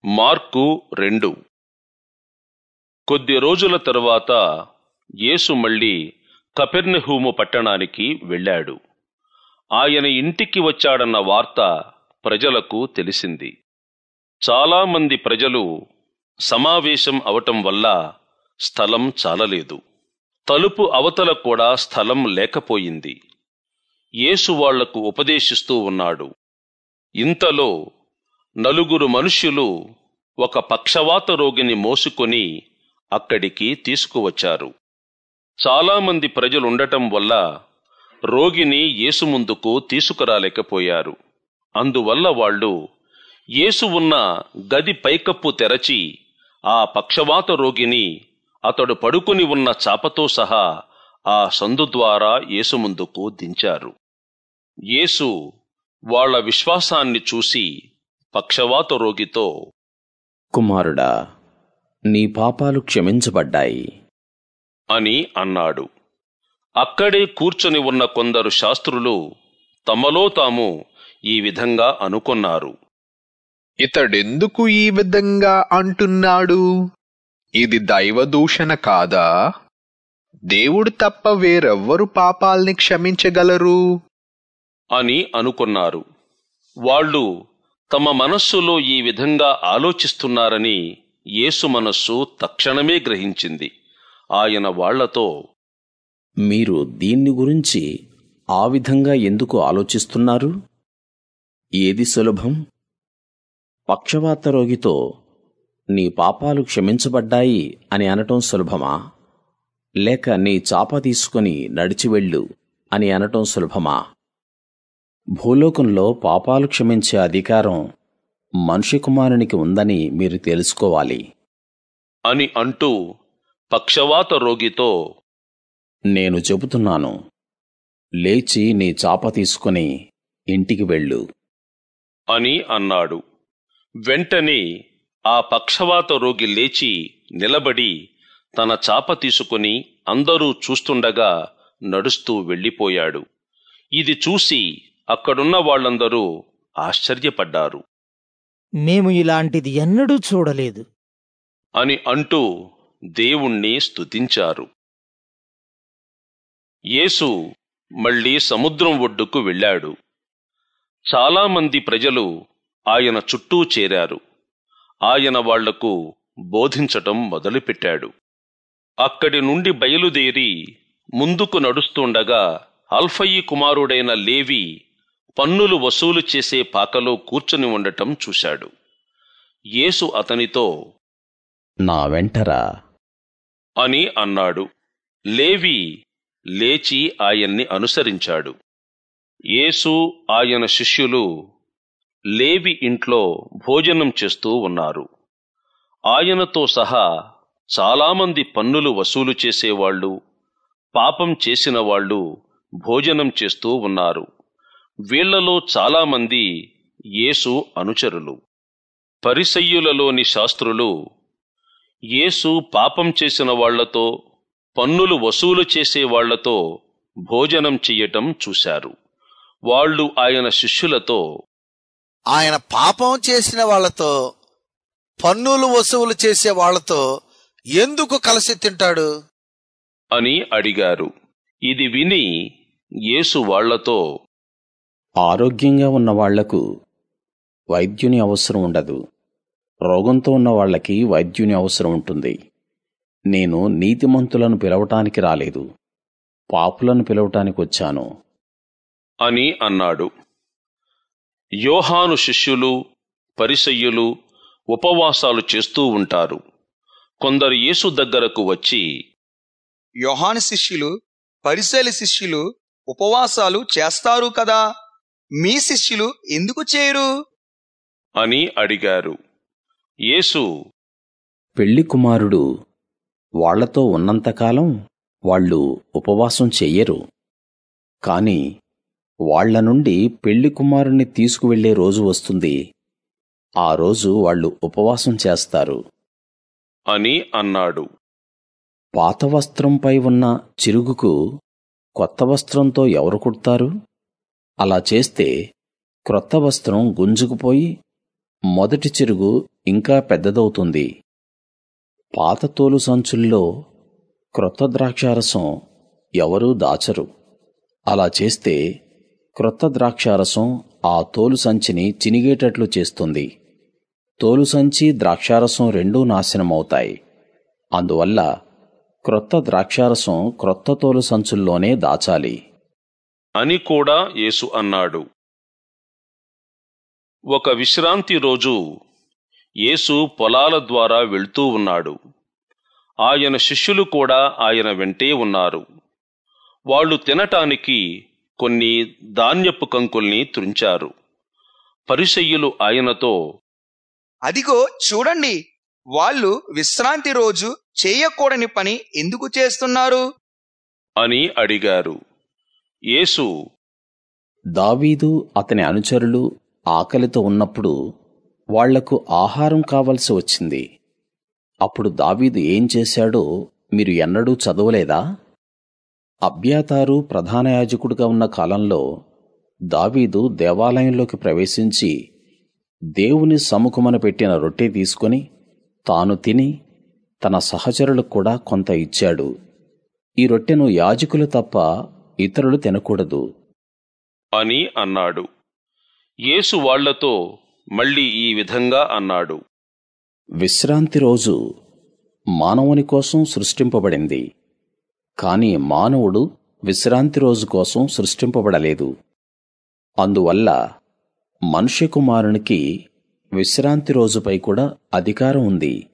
mark రెండు కొద్ది రోజుల తరువాత యేసు మళ్ళీ కపెర్నహూము పట్టణానికి వెళ్ళాడు ఆయన ఇంటికి వచ్చాడన్న వార్త ప్రజలకు తెలిసింది చాలా మంది ప్రజలు సమావేశం అవటం వల్ల స్థలం చాలలేదు తలుపు అవతల కూడా స్థలం లేకపోయింది యేసు వాళ్లకు ఉపదేశిస్తూ ఉన్నాడు ఇంతలో నలుగురు మనుష్యులు ఒక పక్షవాత రోగిని మోసుకొని అక్కడికి తీసుకువచ్చారు చాలామంది ప్రజలుండటం వల్ల రోగిని యేసు ముందుకు తీసుకురాలేకపోయారు అందువల్ల వాళ్ళు యేసు ఉన్న గది పైకప్పు తెరచి ఆ పక్షవాత రోగిని అతడు పడుకుని ఉన్న చాపతో సహా ఆ సందు ద్వారా యేసు ముందుకు దించారు యేసు వాళ్ళ విశ్వాసాన్ని చూసి పక్షవాత రోగితో కుమారుడా నీ పాపాలు క్షమించబడ్డాయి అని అన్నాడు అక్కడే కూర్చొని ఉన్న కొందరు శాస్త్రులు తమలో తాము ఈ విధంగా అనుకొన్నారు ఇతడెందుకు ఈ విధంగా అంటున్నాడు ఇది దైవదూషణ కాదా దేవుడు తప్ప వేరెవ్వరు పాపాల్ని క్షమించగలరు అని అనుకున్నారు వాళ్ళు తమ మనస్సులో ఈ విధంగా ఆలోచిస్తున్నారని యేసు మనస్సు తక్షణమే గ్రహించింది ఆయన వాళ్లతో మీరు దీన్ని గురించి ఆ విధంగా ఎందుకు ఆలోచిస్తున్నారు ఏది సులభం పక్షవాత రోగితో నీ పాపాలు క్షమించబడ్డాయి అని అనటం సులభమా లేక నీ చాప తీసుకుని నడిచి వెళ్ళు అని అనటం సులభమా భూలోకంలో పాపాలు క్షమించే అధికారం మనుష్య కుమారునికి ఉందని మీరు తెలుసుకోవాలి అని అంటూ పక్షవాత రోగితో నేను చెబుతున్నాను లేచి నీ చాప తీసుకుని ఇంటికి వెళ్ళు అని అన్నాడు వెంటనే ఆ పక్షవాత రోగి లేచి నిలబడి తన చాప తీసుకుని అందరూ చూస్తుండగా నడుస్తూ వెళ్ళిపోయాడు ఇది చూసి అక్కడున్న వాళ్ళందరూ ఆశ్చర్యపడ్డారు మేము ఇలాంటిది ఎన్నడూ చూడలేదు అని అంటూ దేవుణ్ణి స్తుతించారు యేసు మళ్ళీ సముద్రం ఒడ్డుకు వెళ్ళాడు చాలామంది ప్రజలు ఆయన చుట్టూ చేరారు ఆయన వాళ్లకు బోధించటం మొదలుపెట్టాడు అక్కడి నుండి బయలుదేరి ముందుకు నడుస్తుండగా అల్ఫయి కుమారుడైన లేవి పన్నులు వసూలు చేసే పాకలో కూర్చుని ఉండటం చూశాడు యేసు అతనితో నా వెంటరా అని అన్నాడు లేవి లేచి ఆయన్ని అనుసరించాడు యేసు ఆయన శిష్యులు లేవి ఇంట్లో భోజనం చేస్తూ ఉన్నారు ఆయనతో సహా చాలామంది పన్నులు వసూలు చేసేవాళ్ళు పాపం చేసిన వాళ్ళు భోజనం చేస్తూ ఉన్నారు వీళ్లలో చాలామంది యేసు అనుచరులు పరిసయ్యులలోని శాస్త్రులు యేసు పాపం చేసిన వాళ్లతో పన్నులు వసూలు చేసే వాళ్లతో భోజనం చెయ్యటం చూశారు వాళ్ళు ఆయన శిష్యులతో ఆయన పాపం చేసిన వాళ్ళతో పన్నులు వసూలు చేసే వాళ్ళతో ఎందుకు కలిసి తింటాడు అని అడిగారు ఇది విని యేసు వాళ్లతో ఆరోగ్యంగా ఉన్న వాళ్లకు వైద్యుని అవసరం ఉండదు రోగంతో ఉన్న వాళ్ళకి వైద్యుని అవసరం ఉంటుంది నేను నీతిమంతులను పిలవటానికి రాలేదు పాపులను పిలవటానికి వచ్చాను అని అన్నాడు యోహాను శిష్యులు పరిసయ్యులు ఉపవాసాలు చేస్తూ ఉంటారు కొందరు యేసు దగ్గరకు వచ్చి యోహాను శిష్యులు పరిశైలి శిష్యులు ఉపవాసాలు చేస్తారు కదా మీ శిష్యులు ఎందుకు చేయరు అని అడిగారు యేసు పెళ్లి కుమారుడు వాళ్లతో ఉన్నంతకాలం వాళ్ళు ఉపవాసం చెయ్యరు కాని వాళ్ళ నుండి పెళ్లి కుమారుణ్ణి తీసుకువెళ్లే రోజు వస్తుంది ఆ రోజు వాళ్ళు ఉపవాసం చేస్తారు అని అన్నాడు పాత వస్త్రంపై ఉన్న చిరుగుకు కొత్త వస్త్రంతో ఎవరు కుడతారు అలా చేస్తే క్రొత్త వస్త్రం గుంజుకుపోయి మొదటి చిరుగు ఇంకా పెద్దదవుతుంది పాత తోలు సంచుల్లో క్రొత్త ద్రాక్షారసం ఎవరూ దాచరు అలా చేస్తే క్రొత్త ద్రాక్షారసం ఆ తోలు సంచిని చినిగేటట్లు చేస్తుంది తోలు సంచి ద్రాక్షారసం రెండూ నాశనమవుతాయి అందువల్ల క్రొత్త ద్రాక్షారసం క్రొత్త తోలు సంచుల్లోనే దాచాలి అని కూడా యేసు అన్నాడు ఒక విశ్రాంతి రోజు యేసు పొలాల ద్వారా వెళ్తూ ఉన్నాడు ఆయన శిష్యులు కూడా ఆయన వెంటే ఉన్నారు వాళ్ళు తినటానికి కొన్ని ధాన్యపు కంకుల్ని త్రుంచారు పరిసయ్యులు ఆయనతో అదిగో చూడండి వాళ్ళు విశ్రాంతి రోజు చేయకూడని పని ఎందుకు చేస్తున్నారు అని అడిగారు యేసు దావీదు అతని అనుచరులు ఆకలితో ఉన్నప్పుడు వాళ్లకు ఆహారం కావలసి వచ్చింది అప్పుడు దావీదు ఏం చేశాడో మీరు ఎన్నడూ చదవలేదా అబ్యాతారు ప్రధాన యాజకుడిగా ఉన్న కాలంలో దావీదు దేవాలయంలోకి ప్రవేశించి దేవుని సముఖమున పెట్టిన రొట్టె తీసుకొని తాను తిని తన సహచరులకు కూడా కొంత ఇచ్చాడు ఈ రొట్టెను యాజకులు తప్ప ఇతరులు తినకూడదు అని అన్నాడు యేసు వాళ్లతో మళ్ళీ ఈ విధంగా అన్నాడు విశ్రాంతి రోజు మానవుని కోసం సృష్టింపబడింది కాని మానవుడు విశ్రాంతి రోజు కోసం సృష్టింపబడలేదు అందువల్ల మనుష్య కుమారునికి విశ్రాంతి రోజుపై కూడా అధికారం ఉంది